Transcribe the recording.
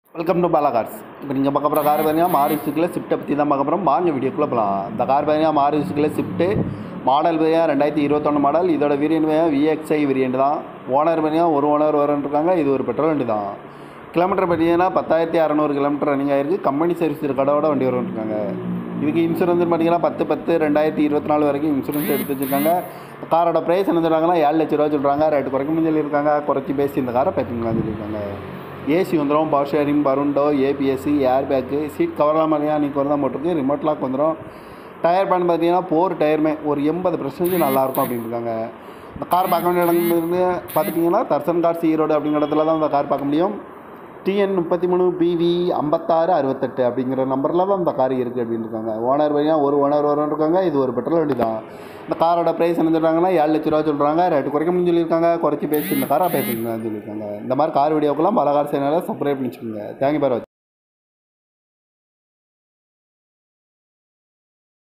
welcome to Bala cars இப்போ நீங்கள் பார்க்க போகிற கார் பார்த்தீங்கன்னா மாறு சுக்கில் ஸ்விஃப்ட்டை பற்றி தான் பார்க்க போகிறோம் வாங்க வீடியோக்குள்ளே போகலாம் இந்த கார் பார்த்தீங்கன்னா மாறு சுக்கில் ஸ்விஃப்ட்டு மாடல் பார்த்தீங்கன்னா ரெண்டாயிரத்தி இருபத்தொன்று மாடல் இதோட வேரியன்ட் பார்த்தீங்கன்னா விஎக்ஸ்ஐ வேரியன்ட் தான் ஓனர் பார்த்தீங்கன்னா ஒரு ஓனர் வரன்னு இருக்காங்க இது ஒரு பெட்ரோல் வண்டி தான் கிலோமீட்டர் பார்த்தீங்கன்னா பத்தாயிரத்தி அறநூறு கிலோமீட்டர் ரன்னிங் ஆயிருக்கு கம்பெனி சர்வீஸ் கடவோட வண்டி வரும்னு இருக்காங்க இதுக்கு இன்சூரன்ஸ் பார்த்தீங்கன்னா பத்து பத்து ரெண்டாயிரத்தி இருபத்தி நாலு வரைக்கும் இன்சூரன்ஸ் எடுத்து வச்சுருக்காங்க காரோட ப்ரைஸ் என்ன சொல்கிறாங்கன்னா ஏழு லட்ச ரூபா சொல்கிறாங்க ரேட்டு குறைக்கணும்னு சொல்லியிருக்காங்க குறைச்சி பேசி இந்த காரை பேக்கிங்கலாம் சொல்லியிருக்காங்க ஏசி வந்துடும் பவர் ஷேரிங் பருண்டோ ஏபிஎஸ்சி ஏர் பேக்கு சீட் கவர்லாம் மாதிரியா நீக்கு தான் போட்டிருக்கு ரிமோட் லாக் வந்துடும் டயர் பேன் பார்த்தீங்கன்னா போர் டயருமே ஒரு எண்பது பர்சன்டேஜ் நல்லாயிருக்கும் அப்படின்னு இருக்காங்க இந்த கார் பார்க்க வேண்டிய இடம் இருந்து பார்த்துட்டிங்கன்னா தர்சன் கார்ஸ் ஈரோடு அப்படிங்கிற இடத்துல தான் இந்த கார் பார்க்க முடியும் டிஎன் முப்பத்தி மூணு பிவி ஐம்பத்தாறு அறுபத்தெட்டு அப்படிங்கிற நம்பரில் தான் இந்த கார் இருக்குது அப்படின்னு இருக்காங்க ஓனர் பார்த்தீங்கன்னா ஒரு ஓனர் வரும்னு இருக்காங்க இது ஒரு பெட்ரோல் வண்டி தான் இந்த காரோட ப்ரைஸ் என்ன சொல்கிறாங்கன்னா ஏழு லட்ச ரூபா சொல்கிறாங்க ரேட்டு குறைக்கணும்னு சொல்லியிருக்காங்க குறைச்சி பேசி இந்த காரை பேசிக்கலாம்னு சொல்லியிருக்காங்க இந்த மாதிரி கார் வீடியோக்கெல்லாம் பல கார் சேனலை சப்ஸ்கிரைப் பண்ணிச்சுக்கோங்க தேங்க்யூ பார்